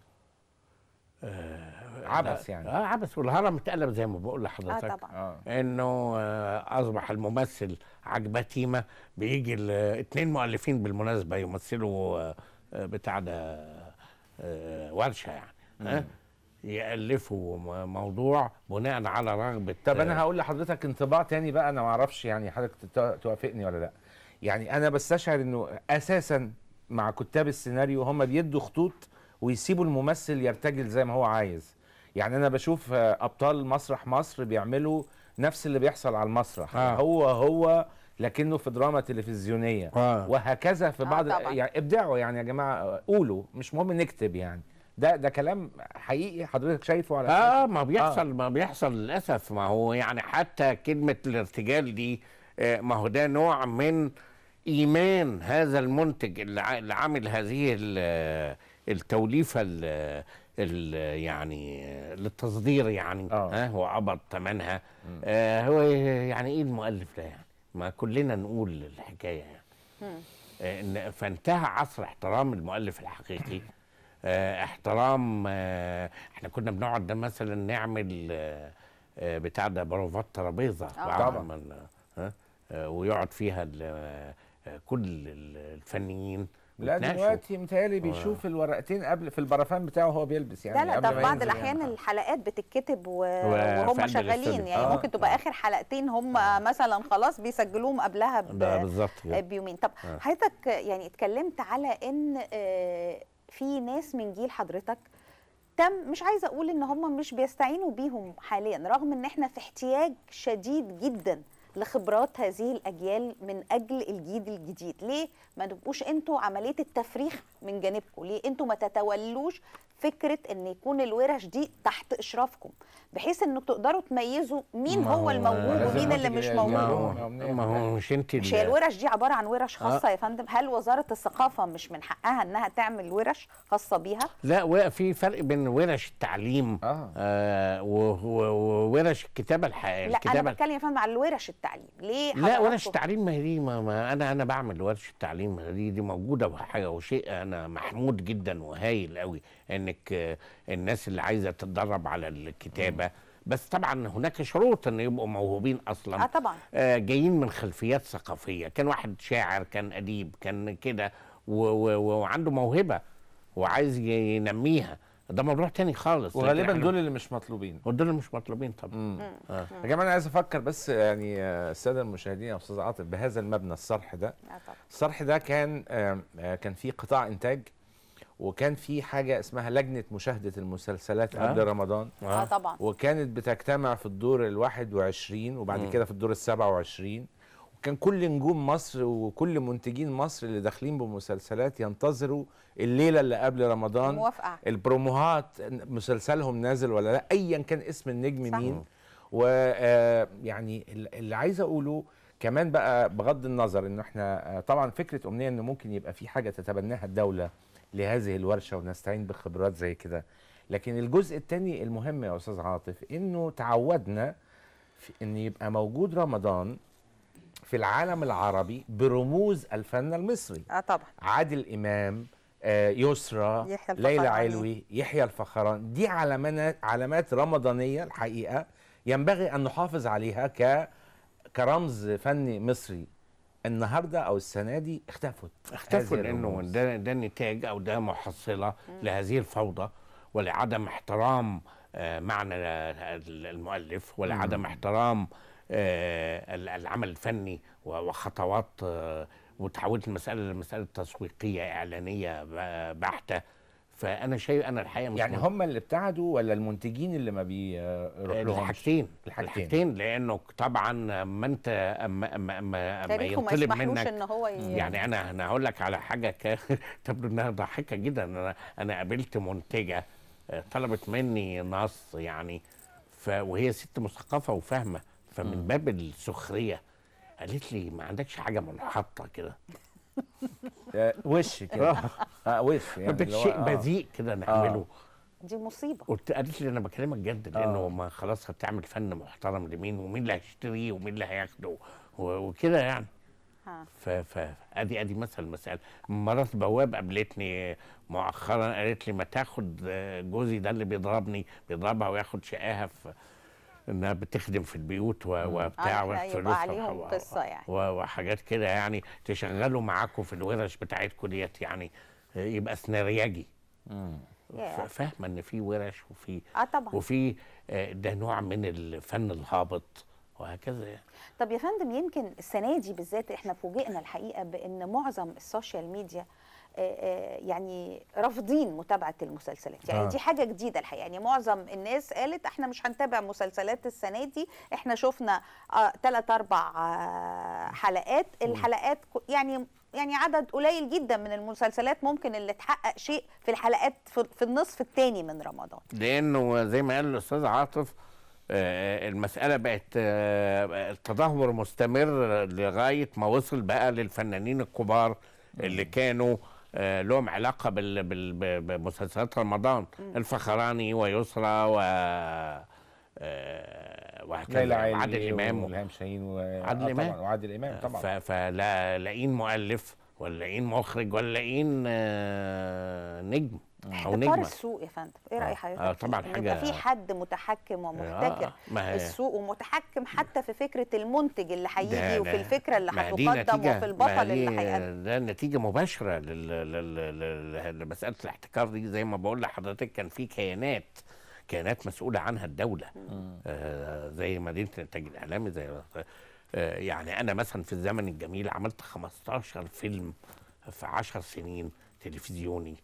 Speaker 3: آه،
Speaker 1: عبث
Speaker 3: ده-
Speaker 1: يعني.
Speaker 3: اه عبث والهرم اتقلب زي ما بقول
Speaker 2: اه
Speaker 3: لحضرتك
Speaker 2: طبعا
Speaker 1: اه
Speaker 3: انه آه، اصبح الممثل عجباه تيمه بيجي الاثنين مؤلفين بالمناسبه يمثلوا آه، آه، بتاع ده آه، ورشه يعني ها يالفوا م- موضوع بناء على رغبه
Speaker 1: طب انا
Speaker 3: آه،
Speaker 1: هقول لحضرتك انطباع تاني بقى انا ما اعرفش يعني حضرتك تت- توافقني ولا لا يعني انا بستشعر انه اساسا مع كتاب السيناريو هم بيدوا خطوط ويسيبوا الممثل يرتجل زي ما هو عايز يعني انا بشوف آه، ابطال مسرح مصر بيعملوا نفس اللي بيحصل على المسرح
Speaker 3: آه.
Speaker 1: هو هو لكنه في دراما تلفزيونيه
Speaker 3: آه.
Speaker 1: وهكذا في
Speaker 2: آه،
Speaker 1: بعض
Speaker 2: طبعاً.
Speaker 1: يعني ابدعوا يعني يا جماعه قولوا مش مهم نكتب يعني ده ده كلام حقيقي حضرتك شايفه على
Speaker 3: اه ما بيحصل ما بيحصل للاسف ما هو يعني حتى كلمه الارتجال دي آه، ما هو ده نوع من ايمان هذا المنتج اللي ع- اللي عامل هذه ال- التوليفه ال- ال- يعني آه، للتصدير يعني
Speaker 1: آه.
Speaker 3: ها هو قبض ثمنها آه هو يعني ايه المؤلف ده يعني ما كلنا نقول الحكايه يعني
Speaker 2: مم.
Speaker 3: آه، إن- فانتهى عصر احترام المؤلف الحقيقي آه، احترام آه، احنا كنا بنقعد ده مثلا نعمل آه، آه، بتاع ده بروفات ترابيزه بعد
Speaker 1: طبعاً.
Speaker 3: ما- ها، آه، ويقعد فيها ال- آه، كل ال- الفنيين
Speaker 1: لا
Speaker 3: ويتناقشوا.
Speaker 1: دلوقتي متهيألي بيشوف الورقتين قبل في البرفان بتاعه وهو بيلبس يعني
Speaker 2: لا لا
Speaker 1: قبل
Speaker 2: ده
Speaker 1: ما
Speaker 2: في بعض
Speaker 1: ينزل
Speaker 2: الاحيان
Speaker 1: يعني.
Speaker 2: الحلقات بتتكتب و...
Speaker 3: وفي
Speaker 2: وهم
Speaker 3: قلب
Speaker 2: شغالين
Speaker 3: الاستوديو.
Speaker 2: يعني
Speaker 1: آه.
Speaker 2: ممكن تبقى اخر حلقتين هم مثلا خلاص بيسجلوهم قبلها ب...
Speaker 3: ده بالظبط كده.
Speaker 2: بيومين طب
Speaker 3: آه.
Speaker 2: حضرتك يعني اتكلمت على ان آه، في ناس من جيل حضرتك تم مش عايزه اقول ان هم مش بيستعينوا بيهم حاليا رغم ان احنا في احتياج شديد جدا لخبرات هذه الاجيال من اجل الجيل الجديد ليه ما تبقوش انتوا عمليه التفريخ من جانبكم ليه انتوا ما تتولوش فكره ان يكون الورش دي تحت اشرافكم بحيث انكم تقدروا تميزوا مين
Speaker 3: ما
Speaker 2: هو
Speaker 3: هو
Speaker 2: الموجود
Speaker 3: لازم
Speaker 2: ومين اللي
Speaker 1: ناخد
Speaker 2: مش
Speaker 1: ال-
Speaker 3: ما
Speaker 2: موجود
Speaker 3: هو ما هو مش انت
Speaker 2: مش هي
Speaker 3: ال-
Speaker 2: الورش دي عباره عن ورش خاصه يا فندم هل وزاره الثقافه مش من حقها انها تعمل ورش خاصه بيها
Speaker 3: لا و- في فرق بين ورش التعليم
Speaker 1: آه.
Speaker 3: آه و- و- وورش الكتابه الح...
Speaker 2: لا انا
Speaker 3: الكتابه
Speaker 2: بتكلم يا فندم على ورش التعليم ليه
Speaker 3: لا
Speaker 2: حضراتكم-
Speaker 3: ورش التعليم ما هي دي ما, ما انا انا بعمل ورش التعليم ما دي دي موجوده وحاجه وشيء انا محمود جدا وهايل قوي انك آه، الناس اللي عايزه تتدرب على الكتابه بس طبعا هناك شروط ان يبقوا موهوبين اصلا
Speaker 2: اه طبعا
Speaker 3: آه، جايين من خلفيات ثقافيه كان واحد شاعر كان اديب كان كده و- و- وعنده موهبه وعايز ينميها ده موضوع تاني خالص لكن
Speaker 1: وغالبا
Speaker 3: إحنا-
Speaker 1: دول اللي مش مطلوبين
Speaker 3: ودول مش مطلوبين طبعا
Speaker 1: مم.
Speaker 3: آه.
Speaker 1: يا جماعه انا عايز افكر بس يعني آه، الساده المشاهدين يا استاذ عاطف بهذا المبنى الصرح ده
Speaker 2: اه طبعا
Speaker 1: الصرح ده كان آه، آه، كان في قطاع انتاج وكان في حاجه اسمها لجنه مشاهده المسلسلات
Speaker 3: آه.
Speaker 1: قبل رمضان
Speaker 2: اه طبعا
Speaker 1: وكانت بتجتمع في الدور ال 21 وبعد
Speaker 3: مم.
Speaker 1: كده في الدور ال 27 وكان كل نجوم مصر وكل منتجين مصر اللي داخلين بمسلسلات ينتظروا الليله اللي قبل رمضان
Speaker 2: موافقه
Speaker 1: البروموهات مسلسلهم نازل ولا لا ايا كان اسم النجم
Speaker 2: صح.
Speaker 1: مين ويعني اللي عايز اقوله كمان بقى بغض النظر انه احنا آه، طبعا فكره امنيه انه ممكن يبقى في حاجه تتبناها الدوله لهذه الورشه ونستعين بخبرات زي كده لكن الجزء الثاني المهم يا استاذ عاطف انه تعودنا في ان يبقى موجود رمضان في العالم العربي برموز الفن المصري
Speaker 2: اه طبعا
Speaker 1: عادل امام آه، يسرى
Speaker 2: يحيى
Speaker 1: ليلى
Speaker 2: الفخراني.
Speaker 1: علوي يحيى الفخران دي علامات علامات رمضانيه الحقيقه ينبغي ان نحافظ عليها ك كرمز فني مصري النهارده او السنه دي اختفت
Speaker 3: اختفوا
Speaker 1: هذه
Speaker 3: لانه
Speaker 1: الرموز.
Speaker 3: ده ده نتاج او ده محصله لهذه الفوضى ولعدم احترام آه، معنى ال- المؤلف ولعدم احترام آه، ال- العمل الفني و- وخطوات آه، وتحولت المساله لمساله تسويقيه اعلانيه ب- بحته فانا شايف انا الحقيقه مش
Speaker 1: يعني
Speaker 3: مهتم.
Speaker 1: هم اللي ابتعدوا ولا المنتجين اللي ما بيروح لهم
Speaker 3: الحاجتين
Speaker 1: الحاجتين.
Speaker 3: الحاجتين لانه طبعا اما انت اما اما اما, أما
Speaker 2: تاريخه ما
Speaker 3: ينطلب
Speaker 2: يسمحلوش
Speaker 3: منك
Speaker 2: ان هو ي...
Speaker 3: يعني انا انا هقول لك على حاجه ك... تبدو انها ضاحكه جدا انا انا قابلت منتجه آه، طلبت مني نص يعني ف... وهي ست مثقفه وفاهمه فمن باب السخريه قالت لي ما عندكش حاجه منحطه كده
Speaker 1: آه، وش كده آه وش يعني
Speaker 3: ده
Speaker 1: اللي هو-
Speaker 3: شيء
Speaker 1: آه.
Speaker 3: بذيء كده نعمله
Speaker 2: دي مصيبه
Speaker 3: قلت قالت لي انا بكلمك جد لانه
Speaker 1: آه.
Speaker 3: ما خلاص هتعمل فن محترم لمين ومين اللي هيشتريه ومين اللي هياخده و- وكده يعني
Speaker 2: ها.
Speaker 3: ف ف ادي ادي مثل مسألة مرات بواب قابلتني مؤخرا قالت لي ما تاخد آه، جوزي ده اللي بيضربني بيضربها وياخد شقاها في انها بتخدم في البيوت و- وبتاع
Speaker 2: آه،
Speaker 3: وياخد
Speaker 2: يبقى
Speaker 3: فلوسها
Speaker 2: عليهم
Speaker 3: و-
Speaker 2: قصة يعني.
Speaker 3: و- وحاجات كده يعني تشغلوا معاكم في الورش بتاعتكم ديت يعني آه، يبقى سينارياجي
Speaker 2: ياه.
Speaker 3: ف- فاهمه ان في ورش وفي
Speaker 2: اه طبعا
Speaker 3: وفي آه، ده نوع من الفن الهابط وهكذا يعني.
Speaker 2: طب يا فندم يمكن السنه دي بالذات احنا فوجئنا الحقيقه بان معظم السوشيال ميديا آه، آه، يعني رافضين متابعه المسلسلات يعني
Speaker 1: آه.
Speaker 2: دي حاجه جديده الحقيقه يعني معظم الناس قالت احنا مش هنتابع مسلسلات السنه دي احنا شفنا ثلاث اربع آه، حلقات الحلقات ك- يعني يعني عدد قليل جدا من المسلسلات ممكن اللي تحقق شيء في الحلقات في في النصف الثاني من رمضان
Speaker 3: لانه زي ما قال الاستاذ عاطف آه، المساله بقت آه، التدهور مستمر لغايه ما وصل بقى للفنانين الكبار اللي كانوا آه، لهم علاقه بال- بال- ب- بمسلسلات رمضان الفخراني ويسرى و آه، وهكذا
Speaker 1: ليلى علوي
Speaker 3: وعادل امام
Speaker 1: والهام شاهين و...
Speaker 3: عادل
Speaker 1: آه
Speaker 3: إمام.
Speaker 1: طبعا وعادل امام طبعا
Speaker 3: ف- فلا لاقين مؤلف ولا لاقين مخرج ولا لاقين آه، نجم او
Speaker 2: احتكار
Speaker 3: نجمه
Speaker 2: السوق يا فندم ايه
Speaker 3: آه،
Speaker 2: راي حضرتك
Speaker 3: آه،
Speaker 2: فيه؟
Speaker 3: طبعاً
Speaker 2: إن
Speaker 3: حاجة-
Speaker 2: يبقى في حد متحكم ومحتكر
Speaker 3: آه، ما هي-
Speaker 2: السوق ومتحكم حتى في فكره المنتج اللي
Speaker 3: ده-
Speaker 2: هيجي وفي
Speaker 3: ده-
Speaker 2: الفكره اللي
Speaker 3: ما دي
Speaker 2: هتقدم
Speaker 3: نتيجة-
Speaker 2: وفي البطل
Speaker 3: ما دي-
Speaker 2: اللي هيقدم
Speaker 3: ده نتيجة مباشرة لل- لل- لل- لمسألة الاحتكار دي زي ما بقول لحضرتك كان في كيانات كيانات مسؤولة عنها الدولة آه زي مدينة الإنتاج الإعلامي زي آه يعني أنا مثلا في الزمن الجميل عملت 15 فيلم في 10 سنين تلفزيوني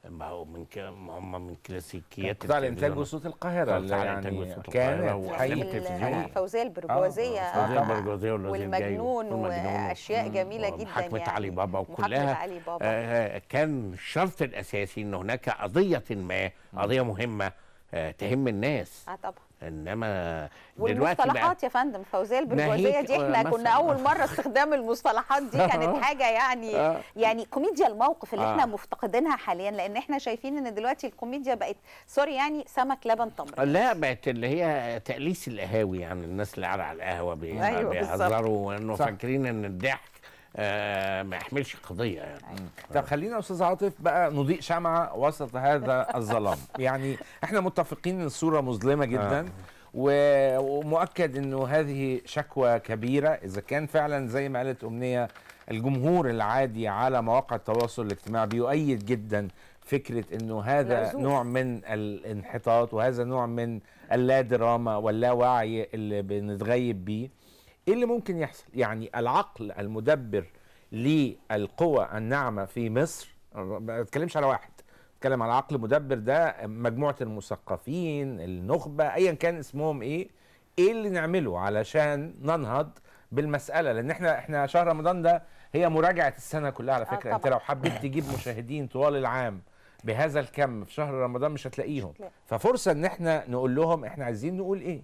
Speaker 3: ما هو من ك... ما هم من كلاسيكيات
Speaker 1: قطاع الانتاج
Speaker 3: التلفزيون.
Speaker 1: وصوت القاهره
Speaker 3: قطاع
Speaker 1: اللي
Speaker 3: الإنتاج
Speaker 1: يعني
Speaker 3: وصوت
Speaker 1: كانت
Speaker 3: القاهرة وأفلام
Speaker 1: حقيقي
Speaker 3: التلفزيون.
Speaker 2: فوزيه البرجوازيه
Speaker 3: فوزية
Speaker 2: طبعاً.
Speaker 3: البرجوازية والذين
Speaker 2: والمجنون
Speaker 3: جاي والمجنون
Speaker 2: واشياء جميله جدا
Speaker 3: محاكمة
Speaker 2: يعني
Speaker 3: علي بابا
Speaker 2: محاكمة
Speaker 3: وكلها
Speaker 2: علي بابا
Speaker 3: آه كان الشرط الأساسي أن هناك قضية ما قضية مهمة آه تهم الناس
Speaker 2: اه طبعا
Speaker 3: إنما دلوقتي بقى
Speaker 2: والمصطلحات يا فندم فوزيه البرجوازيه
Speaker 3: ناهيك،
Speaker 2: دي احنا
Speaker 3: آه،
Speaker 2: كنا
Speaker 3: مثلاً.
Speaker 2: اول مره استخدام المصطلحات دي كانت حاجه يعني
Speaker 3: آه.
Speaker 2: يعني كوميديا الموقف اللي احنا
Speaker 3: آه.
Speaker 2: مفتقدينها حاليا لان احنا شايفين ان دلوقتي الكوميديا بقت سوري يعني سمك لبن تمر
Speaker 3: لا بقت اللي هي تأليس القهاوي يعني الناس اللي قاعدة على القهوة بي-
Speaker 2: أيوة
Speaker 3: بيهزروا وإنه
Speaker 1: صح.
Speaker 3: فاكرين إن الضحك آه ما يحملش قضية يعني
Speaker 1: طب خلينا يا استاذ عاطف بقى نضيء شمعة وسط هذا الظلام يعني احنا متفقين ان الصورة مظلمة جدا و- ومؤكد انه هذه شكوى كبيرة اذا كان فعلا زي ما قالت امنية الجمهور العادي على مواقع التواصل الاجتماعي بيؤيد جدا فكرة انه هذا
Speaker 2: العزوف.
Speaker 1: نوع من الانحطاط وهذا نوع من اللا دراما واللا وعي اللي بنتغيب بيه ايه اللي ممكن يحصل يعني العقل المدبر للقوى الناعمه في مصر ما بتكلمش على واحد بتكلم على عقل مدبر ده مجموعه المثقفين النخبه ايا كان اسمهم ايه ايه اللي نعمله علشان ننهض بالمساله لان احنا احنا شهر رمضان ده هي مراجعه السنه كلها على
Speaker 2: آه
Speaker 1: فكره انت
Speaker 2: طبعاً.
Speaker 1: لو حبيت تجيب مشاهدين طوال العام بهذا الكم في شهر رمضان مش هتلاقيهم
Speaker 2: هتلاقي.
Speaker 1: ففرصه ان احنا نقول لهم احنا عايزين نقول ايه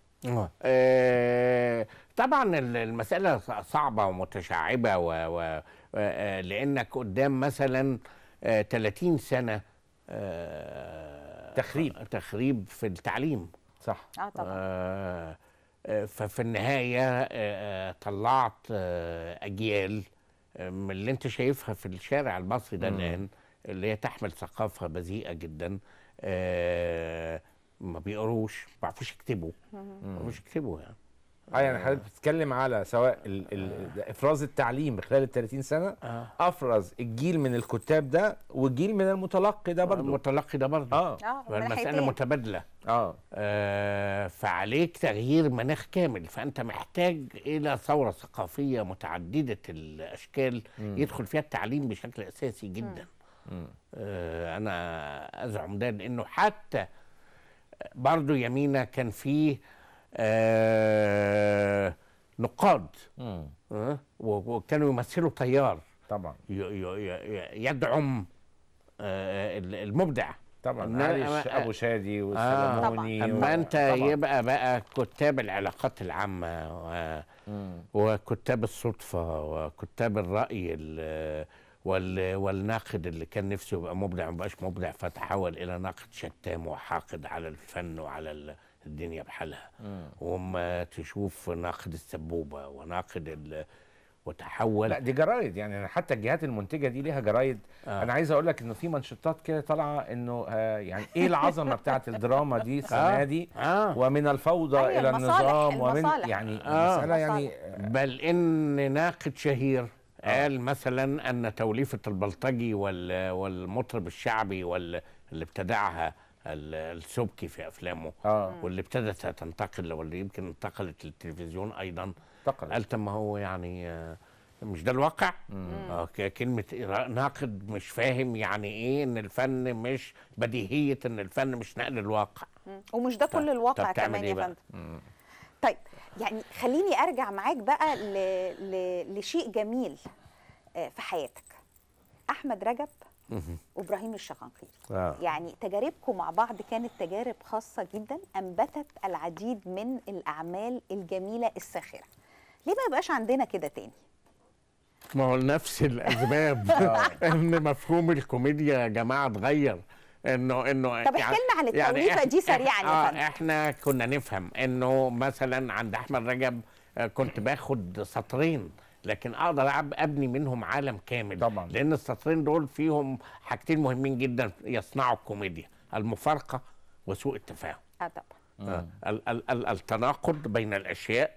Speaker 3: آه، طبعا ال- المسألة ص- صعبة ومتشعبة و... و... آه، لأنك قدام مثلا آه، 30 سنة آه،
Speaker 1: تخريب.
Speaker 3: تخريب في التعليم
Speaker 1: صح
Speaker 2: اه طبعا
Speaker 3: آه، آه، ففي النهاية آه، آه، طلعت آه، أجيال آه، من اللي أنت شايفها في الشارع المصري ده
Speaker 1: مم.
Speaker 3: الآن اللي هي تحمل ثقافة بذيئة جدا آه، ما بيقروش ما بيعرفوش يكتبوا ما بيعرفوش يكتبوا يعني
Speaker 1: اه يعني حضرتك بتتكلم على سواء ال ال افراز التعليم خلال ال 30 سنه
Speaker 3: آه.
Speaker 1: افرز الجيل من الكتاب ده والجيل من المتلقي ده برضه
Speaker 3: المتلقي ده برضه
Speaker 1: اه
Speaker 2: اه من
Speaker 3: فالمسألة
Speaker 2: ناحيتين.
Speaker 3: متبادلة
Speaker 1: اه
Speaker 3: آه فعليك تغيير مناخ كامل فأنت محتاج إلى ثورة ثقافية متعددة الأشكال يدخل فيها التعليم بشكل أساسي جدا
Speaker 1: مم.
Speaker 3: آه أنا أزعم ده لأنه حتى برضو يمينة كان فيه آه نقاد
Speaker 1: مم.
Speaker 3: آه و- وكانوا يمثلوا تيار
Speaker 1: طبعا
Speaker 3: ي- ي- ي- يدعم آه ال- المبدع
Speaker 1: طبعا
Speaker 3: إنما-
Speaker 1: علي ش- ابو شادي والسلموني
Speaker 3: اما
Speaker 1: و-
Speaker 3: انت
Speaker 1: طبعاً.
Speaker 3: يبقى بقى كتاب العلاقات العامه و...
Speaker 1: مم.
Speaker 3: وكتاب الصدفه وكتاب الراي ال... وال... والناقد اللي كان نفسه يبقى مبدع ما بقاش مبدع فتحول الى ناقد شتام وحاقد على الفن وعلى ال- الدنيا بحالها
Speaker 1: مم.
Speaker 3: وما تشوف ناقد السبوبه وناقد ال... وتحول
Speaker 1: لا دي جرايد يعني حتى الجهات المنتجه دي ليها جرايد
Speaker 3: آه.
Speaker 1: انا عايز اقول لك انه في منشطات كده طالعه انه آه يعني ايه العظمه بتاعت الدراما دي السنه
Speaker 3: آه.
Speaker 1: دي
Speaker 3: آه.
Speaker 1: ومن الفوضى
Speaker 2: أيوة،
Speaker 1: الى
Speaker 2: المصالح-
Speaker 1: النظام ومن
Speaker 2: المصالح.
Speaker 1: يعني
Speaker 3: آه.
Speaker 1: مساله يعني
Speaker 3: بل ان ناقد شهير قال مثلا ان توليفه البلطجي وال- والمطرب الشعبي وال- اللي ابتدعها ال- السبكي في افلامه
Speaker 1: اه
Speaker 3: واللي ابتدت تنتقل واللي يمكن انتقلت للتلفزيون ايضا
Speaker 1: انتقلت.
Speaker 3: قال طب ما هو يعني آه، مش ده الواقع آه ك- كلمه ناقد مش فاهم يعني ايه ان الفن مش بديهيه ان الفن مش نقل الواقع
Speaker 2: مم. ومش ده كل الواقع
Speaker 3: طب تعمل
Speaker 2: كمان
Speaker 3: إيه
Speaker 2: يا
Speaker 3: بقى؟
Speaker 2: فندم طيب يعني خليني ارجع معاك بقى ل... ل... لشيء جميل آه، في حياتك احمد رجب وابراهيم الشقنقيري
Speaker 1: آه.
Speaker 2: يعني تجاربكم مع بعض كانت تجارب خاصه جدا انبتت العديد من الاعمال الجميله الساخره ليه ما يبقاش عندنا كده تاني
Speaker 3: ما هو نفس الاسباب ان مفهوم الكوميديا يا جماعه اتغير انه انه
Speaker 2: طب احكي لنا عن التوليفة
Speaker 3: إح-
Speaker 2: دي سريعاً يا
Speaker 3: آه
Speaker 2: فندم.
Speaker 3: احنا كنا نفهم انه مثلا عند احمد رجب آه، كنت باخد سطرين لكن اقدر أب- ابني منهم عالم كامل
Speaker 1: طبعاً.
Speaker 3: لان السطرين دول فيهم حاجتين مهمين جدا يصنعوا الكوميديا المفارقه وسوء التفاهم
Speaker 2: اه طبعا
Speaker 3: آه، ال- ال- ال- التناقض بين الاشياء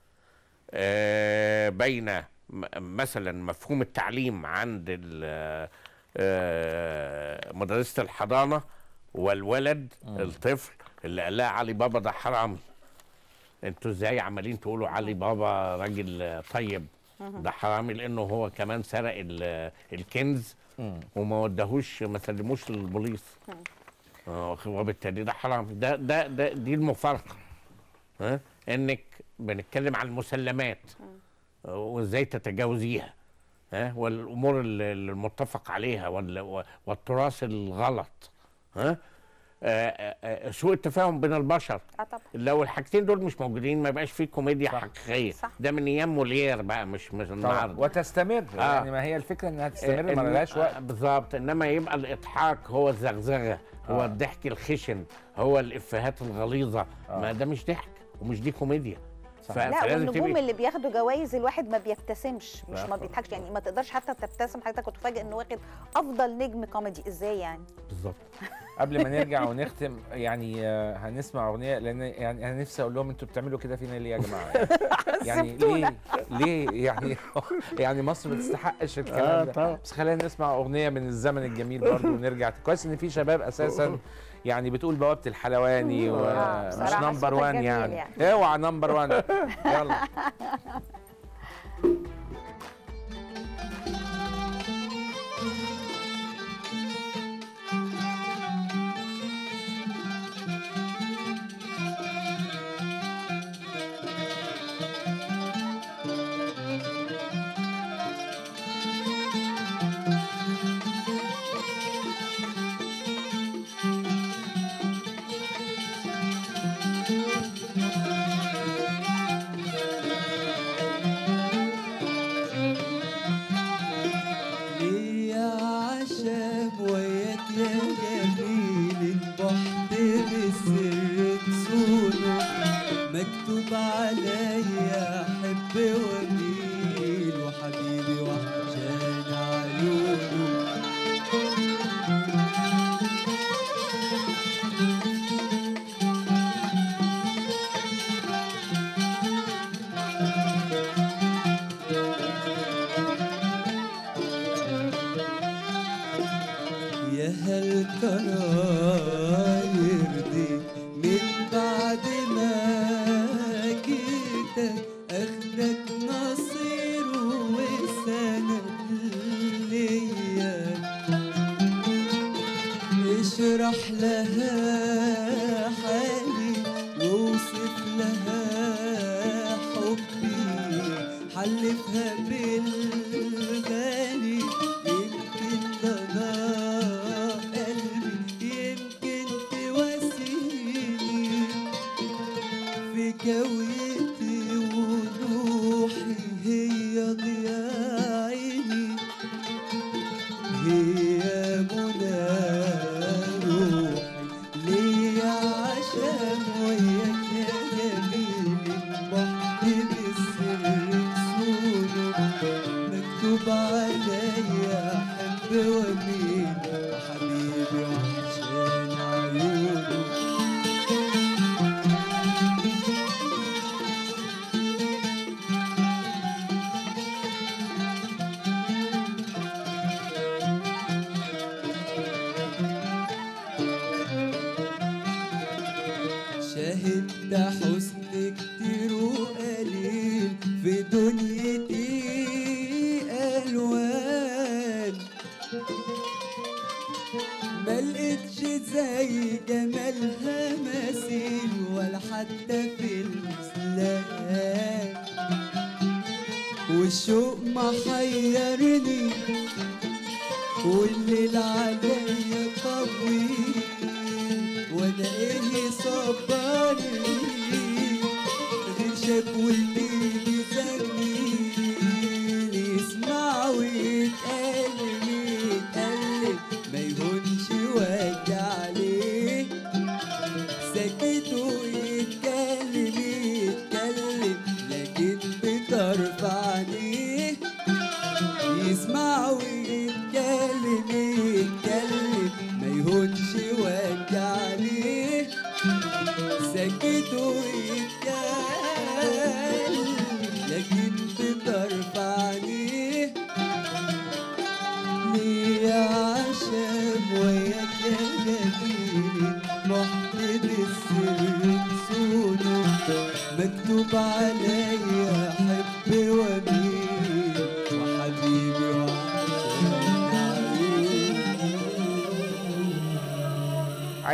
Speaker 3: آه، بين م- مثلا مفهوم التعليم عند ال- آه، مدرسه الحضانه والولد الطفل اللي قال لها علي بابا ده حرامي انتوا ازاي عمالين تقولوا علي بابا راجل طيب ده حرامي لانه هو كمان سرق ال- الكنز وما ودهوش ما سلموش للبوليس آه، وبالتالي ده حرام ده ده ده دي المفارقه ها انك بنتكلم عن المسلمات آه، وازاي تتجاوزيها ها والامور ال- المتفق عليها وال- والتراث الغلط ها آه، آه، آه، سوء التفاهم بين البشر
Speaker 2: اه طبعا
Speaker 3: لو الحاجتين دول مش موجودين ما يبقاش فيه كوميديا
Speaker 1: صح.
Speaker 3: حقيقيه
Speaker 2: صح.
Speaker 3: ده من ايام مولير بقى مش مش
Speaker 1: طبعا
Speaker 3: النهارده
Speaker 1: وتستمر
Speaker 3: آه.
Speaker 1: يعني ما هي الفكره انها تستمر ما
Speaker 3: إن-
Speaker 1: لهاش وقت
Speaker 3: آه، بالظبط انما يبقى الاضحاك هو الزغزغه هو
Speaker 1: آه.
Speaker 3: الضحك الخشن هو الافيهات الغليظه
Speaker 1: آه.
Speaker 3: ما ده مش ضحك ومش دي كوميديا
Speaker 1: صح.
Speaker 3: ف-
Speaker 2: لا
Speaker 3: فلازم
Speaker 2: والنجوم
Speaker 3: تبقي-
Speaker 2: اللي بياخدوا جوائز الواحد ما بيبتسمش مش
Speaker 1: لا
Speaker 2: ما بيضحكش يعني ما تقدرش حتى تبتسم حضرتك كنت فاجئ انه واخد افضل نجم كوميدي ازاي يعني
Speaker 3: بالظبط
Speaker 1: قبل ما نرجع ونختم يعني آه، هنسمع اغنيه لان يعني انا نفسي اقول لهم انتوا بتعملوا كده فينا ليه يا جماعه يعني
Speaker 2: سبتونا.
Speaker 1: ليه ليه يعني يعني مصر ما تستحقش
Speaker 3: آه،
Speaker 1: الكلام ده
Speaker 3: طبعا.
Speaker 1: بس خلينا نسمع اغنيه من الزمن الجميل برضه ونرجع كويس ان في شباب اساسا يعني بتقول بوابه الحلواني
Speaker 2: آه،
Speaker 1: ومش
Speaker 2: بصراحة
Speaker 1: نمبر
Speaker 2: صوتك
Speaker 1: 1
Speaker 2: جميل
Speaker 1: يعني
Speaker 2: يعني.
Speaker 1: اوعى نمبر 1 يلا
Speaker 9: ليه يا عشام وياك يا جميل انبحت بالسر تصونه مكتوب عليا احب واميل وحبيبي وحشان عيونه يا هل ترى يرضي من بعد ما جيتك اخدك نصير وسند ليا اشرح لها حالي واوصف لها حبي حلفها بالغالي يمكن ضنا قلبي يمكن تواسيني في كويتي وروحي هي ضياء عيني هي منى روحي ليا عشان وياك يا جميل البحر بالسر تصونه مكتوب عليا احب واميل وحبيبي وحشان عيونه شاهدت حسن كتير وقليل في دنيتي الوان ما لقيتش زي جمالها مثيل ولا حتى في المثلان والشوق محيرني والليل عليا طويل وانا ايه صبرني غير شكوتي بزميل يسمع ويتقلب يتقلب ما يهونش وجع عليه ساكت ويتكلم يتكلم لكن بترفع عينيه يسمع ويتكلم يتكلم ما يهونش وجع عليه ساكت ويتكلم لكن بترفع عينيه ليه يا عشام وياك يا جميل محمد السر نسونه مكتوب عليا احب واميل وحبيبي وعشان عيوني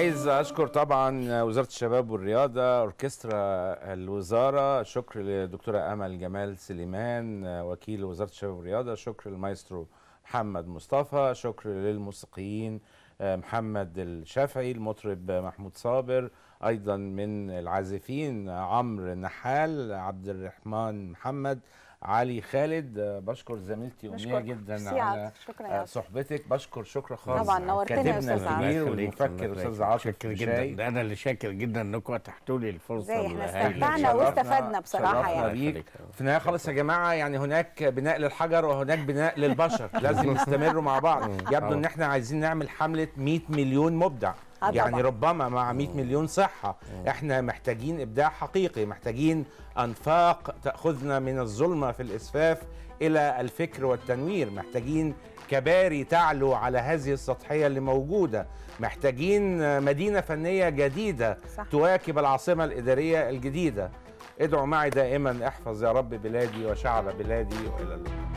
Speaker 1: عايز اشكر طبعا وزاره الشباب والرياضه اوركسترا الوزاره شكر للدكتوره امل جمال سليمان وكيل وزاره الشباب والرياضه شكر للمايسترو محمد مصطفى شكر للموسيقيين محمد الشافعي المطرب محمود صابر ايضا من العازفين عمرو نحال عبد الرحمن محمد علي خالد بشكر زميلتي امنيه جدا على
Speaker 2: شكرا
Speaker 1: صحبتك بشكر شكر خاص
Speaker 2: طبعا نورتنا يا استاذ
Speaker 1: الكبير والمفكر استاذ عاطف
Speaker 3: شاكر جدا ده انا اللي شاكر جدا انكم اتحتوا لي الفرصه
Speaker 2: زي احنا استمتعنا واستفدنا بصراحه يعني
Speaker 1: بيك. في النهايه خالص يا جماعه يعني هناك بناء للحجر وهناك بناء للبشر لازم يستمروا مع بعض يبدو ان احنا عايزين نعمل حمله 100 مليون مبدع يعني ربما مع 100 مليون صحة احنا محتاجين إبداع حقيقي محتاجين أنفاق تأخذنا من الظلمة في الإسفاف إلى الفكر والتنوير محتاجين كباري تعلو على هذه السطحية اللي موجودة محتاجين مدينة فنية جديدة صح. تواكب العاصمة الإدارية الجديدة ادعوا معي دائما احفظ يا رب بلادي وشعب بلادي وإلى اللقاء